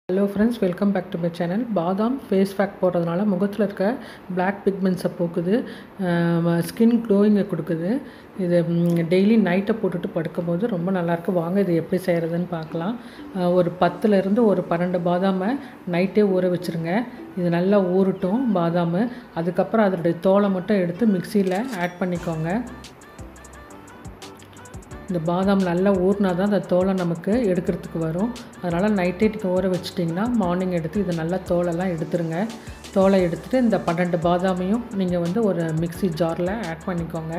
hello friends welcome back to my channel badam face pack போடுறதுனால முகத்தில் இருக்க பிளாக் பிக்மெண்ட்ஸை போக்குது ஸ்கின் க்ளோயிங்கை கொடுக்குது இது டெய்லி நைட்டை போட்டுட்டு படுக்கும்போது ரொம்ப நல்லாயிருக்கு வாங்க இது எப்படி செய்கிறதுன்னு பார்க்கலாம் அஹ், ஒரு பத்துலேருந்து ஒரு பன்னெண்டு பாதாமை நைட்டே ஊற வச்சுருங்க இது நல்லா ஊறட்டும் பாதாம் அதுக்கப்புறம் அதனுடைய தோலை மட்டும் எடுத்து மிக்சியில் ஆட் பண்ணிக்கோங்க இந்த பாதாம் நல்லா ஊறினா தான் அந்த தோலை நமக்கு எடுக்கிறதுக்கு வரும் அதனால் நைட்டே நீங்கள் ஊற வச்சிட்டிங்கன்னா மார்னிங் எடுத்து இதை நல்லா தோலெல்லாம் எடுத்துருங்க தோலை எடுத்துகிட்டு இந்த பன்னெண்டு பாதாமையும் நீங்கள் வந்து ஒரு மிக்ஸி ஜாரில் ஆட் பண்ணிக்கோங்க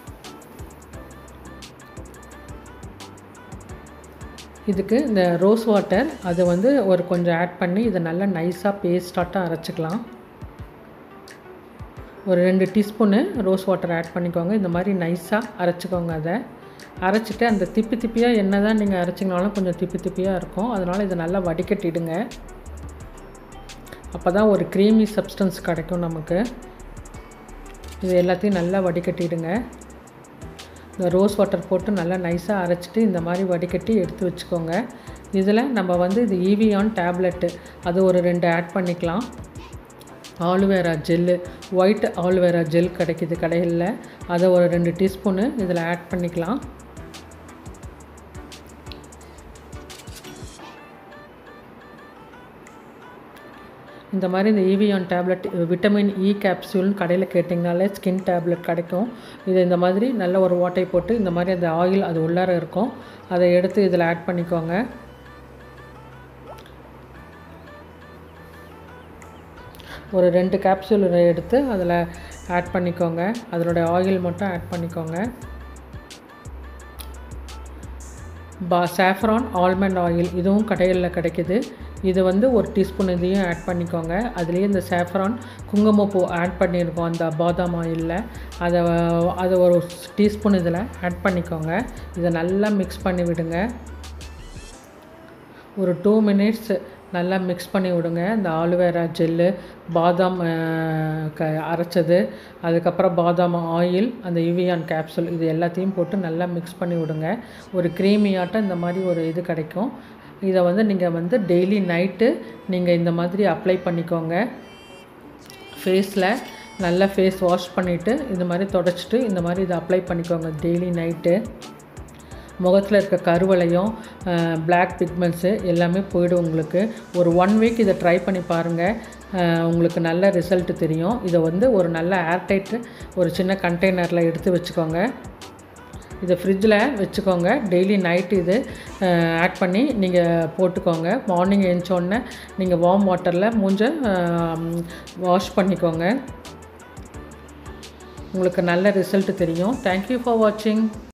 இதுக்கு இந்த ரோஸ் வாட்டர் அதை வந்து ஒரு கொஞ்சம் ஆட் பண்ணி இதை நல்லா நைஸாக பேஸ்டாட்டம் அரைச்சிக்கலாம் ஒரு ரெண்டு டீஸ்பூனு ரோஸ் வாட்டர் ஆட் பண்ணிக்கோங்க இந்த மாதிரி நைஸாக அரைச்சிக்கோங்க அதை அரைச்சிட்டு அந்த திப்பி திப்பியாக என்ன தான் நீங்கள் அரைச்சிங்கனாலும் கொஞ்சம் திப்பி திப்பியாக இருக்கும் அதனால் இதை நல்லா வடிகட்டிடுங்க அப்போ தான் ஒரு க்ரீமி சப்ஸ்டன்ஸ் கிடைக்கும் நமக்கு இது எல்லாத்தையும் நல்லா வடிகட்டிடுங்க இந்த ரோஸ் வாட்டர் போட்டு நல்லா நைஸாக அரைச்சிட்டு இந்த மாதிரி வடிகட்டி எடுத்து வச்சுக்கோங்க இதில் நம்ம வந்து இது ஈவியான் டேப்லெட்டு அது ஒரு ரெண்டு ஆட் பண்ணிக்கலாம் aloe vera gel white aloe vera gel கிடைக்கிது கடையில் அதை ஒரு ரெண்டு டீஸ்பூனு இதில் ஆட் பண்ணிக்கலாம் இந்த மாதிரி இந்த ஈவியான் டேப்லெட் விட்டமின் இ கேப்சூல்னு கடையில் கேட்டிங்கனாலே ஸ்கின் டேப்லெட் கிடைக்கும் இது இந்த மாதிரி நல்ல ஒரு ஓட்டை போட்டு இந்த மாதிரி அந்த ஆயில் அது உள்ளார இருக்கும் அதை எடுத்து இதில் ஆட் பண்ணிக்கோங்க ஒரு ரெண்டு கேப்சூல் எடுத்து அதில் ஆட் பண்ணிக்கோங்க அதனுடைய ஆயில் மட்டும் ஆட் பண்ணிக்கோங்க பா சாஃப்ரான் ஆல்மண்ட் ஆயில் இதுவும் கடைகளில் கிடைக்குது இது வந்து ஒரு டீஸ்பூன் இதையும் ஆட் பண்ணிக்கோங்க அதுலேயே இந்த சாஃப்ரான் குங்குமப்பூ ஆட் பண்ணியிருக்கோம் அந்த பாதாம் ஆயிலில் அதை அதை ஒரு டீஸ்பூன் இதில் ஆட் பண்ணிக்கோங்க இதை நல்லா மிக்ஸ் பண்ணி விடுங்க ஒரு டூ மினிட்ஸ் நல்லா மிக்ஸ் பண்ணி விடுங்க இந்த ஆலுவேரா ஜெல்லு பாதாம் அஹ், க அரைச்சது அதுக்கப்புறம் பாதாம் ஆயில் அந்த இவியான் கேப்சூல் இது எல்லாத்தையும் போட்டு நல்லா மிக்ஸ் பண்ணி விடுங்க ஒரு க்ரீமியாட்டம் இந்த மாதிரி ஒரு இது கிடைக்கும் இதை வந்து நீங்கள் வந்து டெய்லி நைட்டு நீங்கள் இந்த மாதிரி அப்ளை பண்ணிக்கோங்க ஃபேஸில் நல்லா ஃபேஸ் வாஷ் பண்ணிவிட்டு இந்த மாதிரி தொடச்சிட்டு இந்த மாதிரி இதை அப்ளை பண்ணிக்கோங்க டெய்லி நைட்டு முகத்தில் இருக்க கருவளையம் பிளாக் பிக்மெண்ட்ஸு எல்லாமே போயிடும் உங்களுக்கு ஒரு ஒன் வீக் இதை ட்ரை பண்ணி பாருங்கள் அஹ், உங்களுக்கு நல்ல ரிசல்ட் தெரியும் இதை வந்து ஒரு நல்ல ஏர்டைட்டு ஒரு சின்ன கண்டெய்னரில் எடுத்து வச்சுக்கோங்க இதை ஃப்ரிட்ஜில் வச்சுக்கோங்க டெய்லி நைட்டு இது ஆட் பண்ணி நீங்கள் போட்டுக்கோங்க மார்னிங் எழுந்தோடனே நீங்கள் வார்ம் வாட்டரில் மூஞ்ச வாஷ் பண்ணிக்கோங்க உங்களுக்கு நல்ல ரிசல்ட் தெரியும் தேங்க்யூ ஃபார் வாட்சிங்